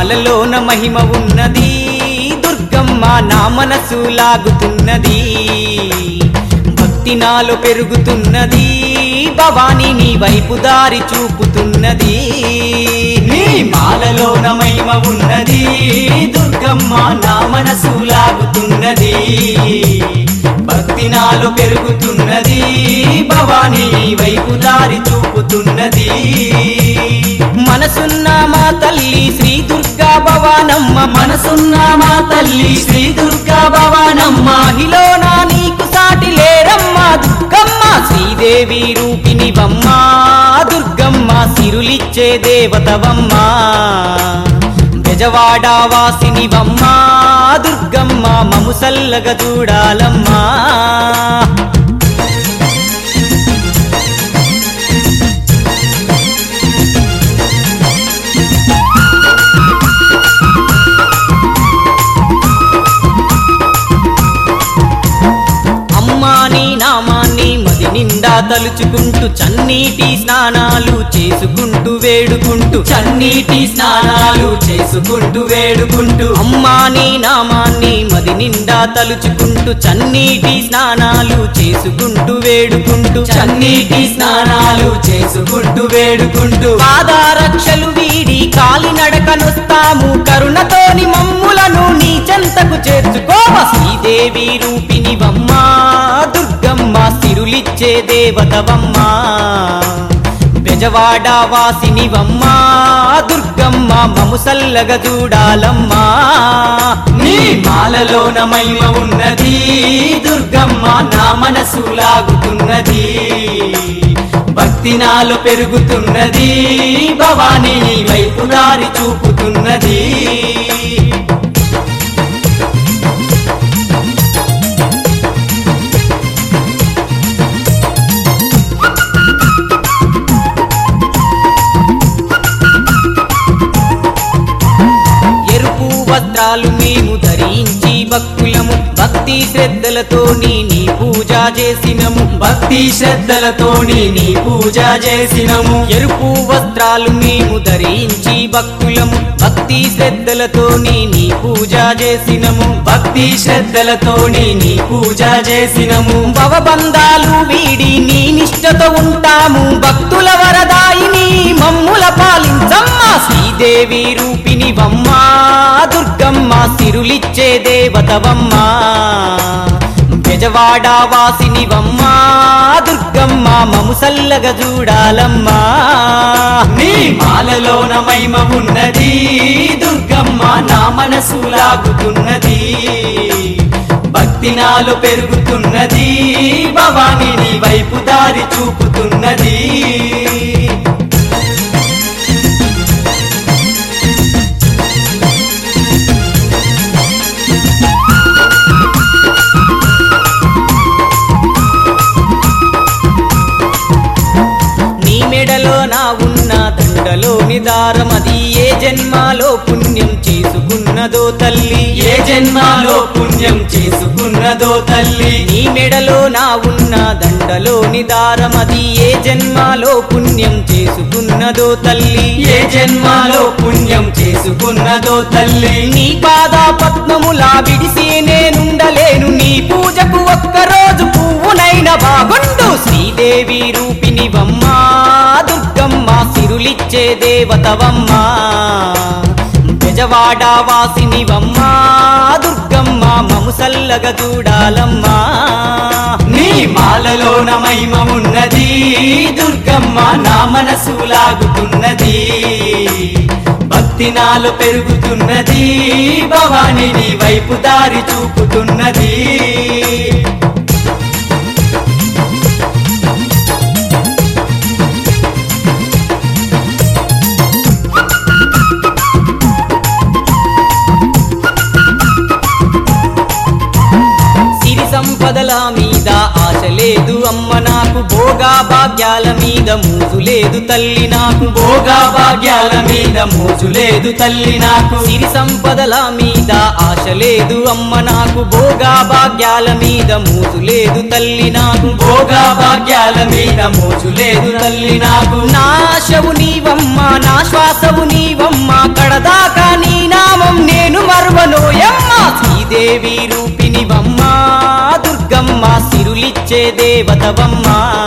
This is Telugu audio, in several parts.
మాలలోన మహిమ ఉన్నది దుర్గమ్మ నా మనసు లాగుతున్నది భక్తి నాలో పెరుగుతున్నది భవాని నీ వైపు దారి చూపుతున్నది నీ మాలలోన మహిమ ఉన్నది దుర్గమ్మ నా మనసు లాగుతున్నది భక్తి నాలో పెరుగుతున్నది భవాని నీ వైపు దారి చూపుతున్నది మనసున్న మా తల్లి శ్రీ దుర్గా భవానమ్మ మనసున్న మా తల్లి శ్రీ దుర్గా భవానమ్మ మహిళన నీకు సాటి లేరమ్మ దుర్గమ్మ శ్రీదేవి రూపిణి బమ్మ దుర్గమ్మ సిరులిచ్చే దేవతవమ్మ బెజవాడ వాసిని బమ్మ దుర్గమ్మ మముసల్లగ చూడాలమ్మా అమ్మా నీ నామాన్ని మది నిండా తలుచుకుంటూ చన్నీటి స్నానాలు చేసుకుంటూ వేడుకుంటూ చన్నీటి స్నానాలు చేసుకుంటూ వేడుకుంటూ అమ్మా నీ నామాన్ని మది నిండా తలుచుకుంటూ చన్నీటి స్నానాలు చేసుకుంటూ వేడుకుంటూ చన్నీటి స్నానాలు చేసుకుంటూ వేడుకుంటూ పాదారక్షలు వీడి కాలినడకనొస్తాము కరుణతోని మమ్ములను నీ చెంతకు చేర్చుకోవ శ్రీదేవి రూపిణి వమ్మ దుర్గమ్మ సిరులిచ్చే దేవతవమ్మ బెజవాడ వాసిని వమ్మ దుర్గమ్మ మముసల్లగ చూడాలమ్మా నీ మాలలోన మహిమ ఉన్నది దుర్గమ్మ నా మనసు లాగుతున్నది భక్తి నాలో పెరుగుతున్నది భవానీ నీ వైపు దారి చూపుతున్నది ఎరుపు వస్త్రాలు మేము ధరించి భక్తులము భక్తి శ్రద్ధలతోని నీ పూజ చేసినము భక్తి శ్రద్ధలతోని నీ పూజ చేసినము ఎరుపు వస్త్రాలు మేము ధరించి భక్తులము భక్తి శ్రద్ధలతోని నీ పూజ చేసినము భక్తి శ్రద్ధలతోని నీ పూజ చేసినము భవబంధాలు వీడి నీ నిష్టతో ఉంటాము భక్తుల వరదాయిని మమ్ముల పాలించమ్మ శ్రీదేవి రూపిణి వమ్మ దుర్గమ్మ సిరులిచ్చే దేవతవమ్మ బెజవాడ వాసిని వమ్మ దుర్గమ్మ మముసల్లగ చూడాలమ్మా నీ మాలలోన మహిమ ఉన్నది దుర్గమ్మ నా మనసు లాగుతున్నది భక్తి నాలో పెరుగుతున్నది భవాని నీ వైపు దారి చూపుతున్నది నీ మెడలో నా ఉన్న దండలోని దారమది ఏ జన్మాలో పుణ్యం చేసుకున్నదో తల్లి ఏ జన్మాలో పుణ్యం చేసుకున్నదో తల్లి నీ మెడలో నా ఉన్న దండలోని దారమది ఏ జన్మాలో పుణ్యం చేసుకున్నదో తల్లి ఏ జన్మాలో పుణ్యం చేసుకున్నదో తల్లి నీ పాద పద్మములా విడిసి నేనుండలేను నీ పూజకు ఒక్కరోజు పువ్వునైన బాగుండు శ్రీదేవి రూపిణి వమ్మ దుర్గమ్మ సిరులిచ్చే దేవతవమ్మ బెజవాడ వాసిని వమ్మ దుర్గమ్మ మముసల్లగ చూడాలమ్మా నీ మాలలోన మహిమ ఉన్నది దుర్గమ్మ నా మనసు లాగుతున్నది భక్తి నాలో పెరుగుతున్నది భవాని నీ వైపు దారి చూపుతున్నది సిరి సంపదల మీద ఆశ లేదు అమ్మ నాకు భోగా భాగ్యాల మీద మూజు లేదు తల్లి నాకు భోగా భాగ్యాల మీద మోజు లేదు తల్లి నాకు సిరి సంపదల మీద ఆశ లేదు అమ్మ నాకు భోగా భాగ్యాల మీద మూజు లేదు తల్లి నాకు భోగా భాగ్యాల మీద మోజు లేదు తల్లి నాకు నా ఆశవు నీవమ్మ నా శ్వాసవు నీవమ్మ కడదాకా నీ శ్రీదేవి రూపినివమ్మ దుర్గమ్మ సిరులిచ్చే దేవతవమ్మ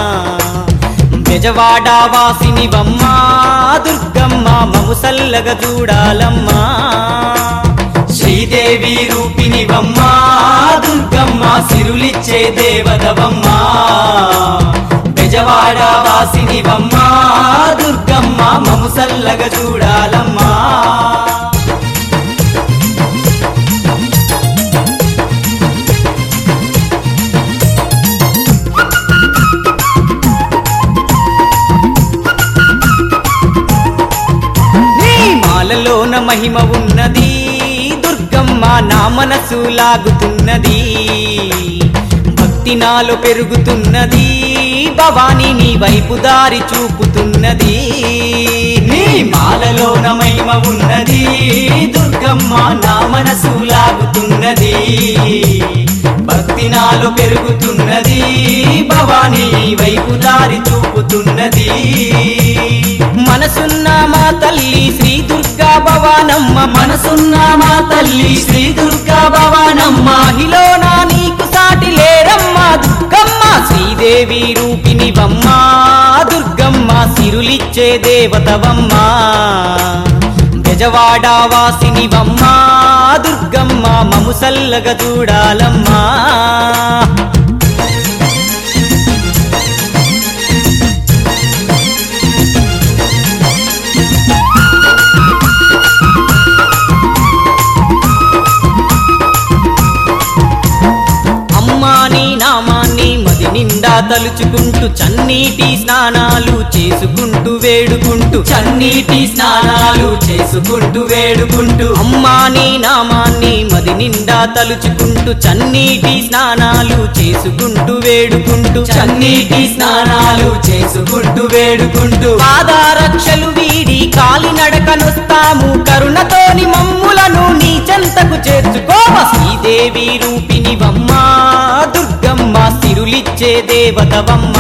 బెజవాడ వాసినివమ్మ దుర్గమ్మ మము సల్లగ చూడాలమ్మా శ్రీదేవి రూపినివమ్మ దుర్గమ్మ సిరులిచ్చే దేవతవమ్మ బెజవాడ వాసినివమ్మ దుర్గమ్మ మము సల్లగ చూడాలమ్మా నీ మాలలోన మహిమ ఉన్నది దుర్గమ్మ నా మనసు లాగుతున్నది భక్తి నాలో పెరుగుతున్నది భవాని నీ వైపు దారి చూపుతున్నది నీ మాలలోన మహిమ ఉన్నది దుర్గమ్మ నా మనసు లాగుతున్నది భక్తి నాలో పెరుగుతున్నది భవాని నీ వైపు దారి చూపుతున్నది మనసున్న మా తల్లి శ్రీ దుర్గా భవానమ్మ మనసున్న మా తల్లి శ్రీ దుర్గా భవానమ్మ మహిళన నీకు సాటి లేరమ్మ దుర్గమ్మ శ్రీదేవి రూపినివమ్మ దుర్గమ్మ సిరులిచ్చే దేవతవమ్మ బెజవాడ వాసినివమ్మ దుర్గమ్మ మము సల్లగ చూడాలమ్మా అమ్మా నీ నామాన్ని మది నిండా తలుచుకుంటూ చన్నీటి స్నానాలు చేసుకుంటూ వేడుకుంటూ చన్నీటి స్నానాలు చేసుకుంటూ వేడుకుంటూ అమ్మా నీ నామాన్ని మది నిండా తలుచుకుంటూ చన్నీటి స్నానాలు చేసుకుంటూ వేడుకుంటూ చన్నీటి స్నానాలు చేసుకుంటూ వేడుకుంటూ పాదారక్షలు వీడి కాలినడకనొస్తాము కరుణతోని మమ్ములను నీ చెంతకు చేర్చుకోవ శ్రీదేవి రూపినివమ్మ దుర్గమ్మ సిరులిచ్చే దేవతవమ్మ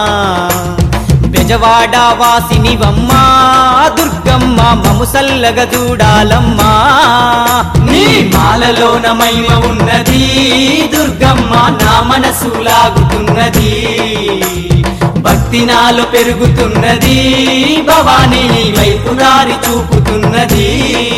బెజవాడ వాసినివమ్మ దుర్గమ్మ మము సల్లగ చూడాలమ్మా నీ మాలలోన మహిమ ఉన్నది దుర్గమ్మ నా మనసు లాగుతున్నది భక్తి నాలో పెరుగుతున్నది భవానీ నీ వైపు దారి చూపుతున్నది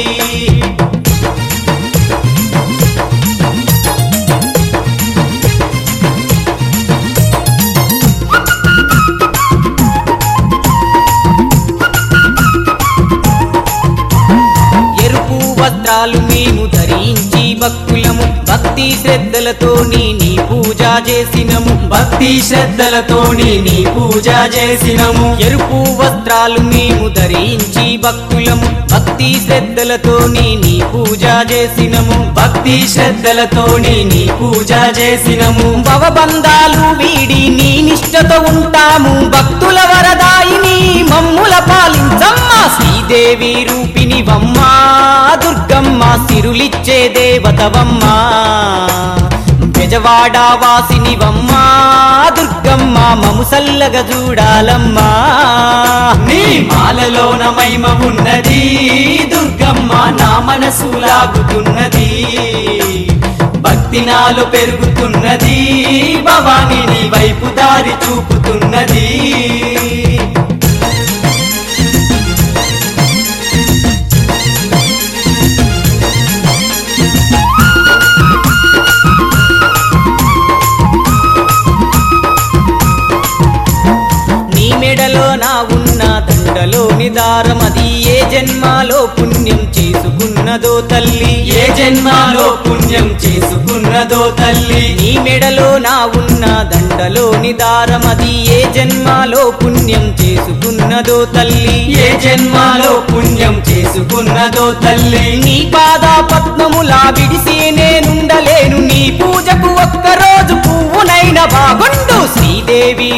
ఎరుపు వస్త్రాలు మేము ధరించి భక్తులము భక్తి శ్రద్ధలతోని నీ పూజ చేసినము భక్తి శ్రద్ధలతోని నీ పూజ చేసినము ఎరుపు వస్త్రాలు మేము ధరించి భక్తులము భక్తి శ్రద్ధలతోని నీ పూజ చేసినము భక్తి శ్రద్ధలతోని నీ పూజ చేసినము భవబంధాలు వీడి నీ నిష్టతో ఉంటాము భక్తుల వరదాయిని మమ్ముల పాలించమ్మ శ్రీదేవి రూపినివమ్మ దుర్గమ్మ సిరులిచ్చే దేవతవమ్మ బెజవాడ వాసినివమ్మ దుర్గమ్మ మము సల్లగ చూడాలమ్మా నీ మాలలోన మహిమ ఉన్నది దుర్గమ్మ నా మనసు లాగుతున్నది భక్తి నాలో పెరుగుతున్నది భవాని నీ వైపు దారి చూపుతున్నది నీ మెడలో నా ఉన్న దండలోని దారమది ఏ జన్మాలో పుణ్యం చేసుకున్నదో తల్లి ఏ జన్మాలో పుణ్యం చేసుకున్నదో తల్లి నీ మెడలో నా ఉన్న దండలోని దారమది ఏ జన్మాలో పుణ్యం చేసుకున్నదో తల్లి ఏ జన్మాలో పుణ్యం చేసుకున్నదో తల్లి నీ పాద పద్మములా విడిసి నేనుండలేను నీ పూజకు ఒక్కరోజు పువ్వునైన బాగుండు శ్రీదేవి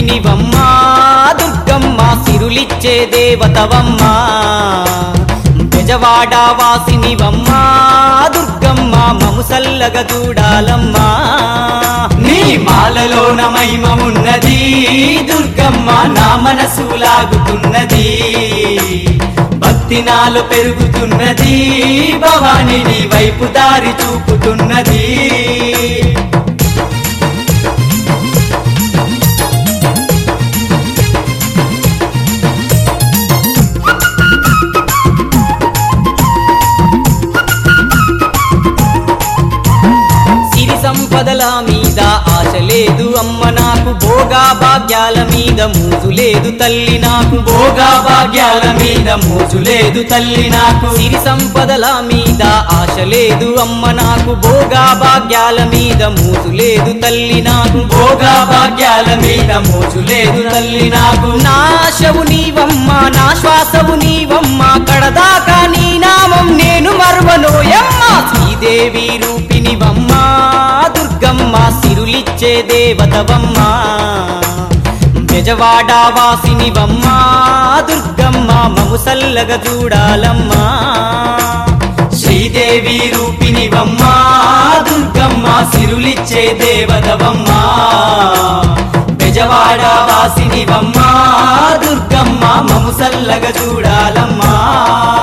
రూపినివమ్మ దుర్గమ్మ సిరులిచ్చే దేవతవమ్మ బెజవాడ వాసినివమ్మా దుర్గమ్మ మము సల్లగా చూడాలమ్మా నీ మాలలోన మహిమ ఉన్నది దుర్గమ్మ నా మనసు లాగుతున్నది భక్తి నాలో పెరుగుతున్నది భవాని నీ వైపు దారి చూపుతున్నది సిరి సంపదల మీద ఆశ లేదు అమ్మ నాకు భోగా భాగ్యాల మీద మూజు లేదు తల్లి నాకు భోగా భాగ్యాల మీద మూజు లేదు తల్లి నాకు సిరి సంపదల మీద ఆశ లేదు అమ్మ నాకు భోగా భాగ్యాల మీద మూజు లేదు తల్లి నాకు భోగా భాగ్యాల మీద మూజు లేదు తల్లి నాకు నాశవు నీవమ్మ నా శ్వాసవు నీవమ్మ కడదాకా నీ నామం నేను మర్వనోయమ్మ శ్రీదేవి రూపినివమ్మ దుర్గమ్మ సిరులిచ్చే దేవతవమ్మ బెజవాడ వాసినివమ్మ దుర్గమ్మ మము సల్లగ చూడాలమ్మా శ్రీదేవి రూపినివమ్మ దుర్గమ్మ సిరులిచ్చే దేవతవమ్మ బెజవాడ వాసినివమ్మ దుర్గమ్మ మము సల్లగ చూడాలమ్మా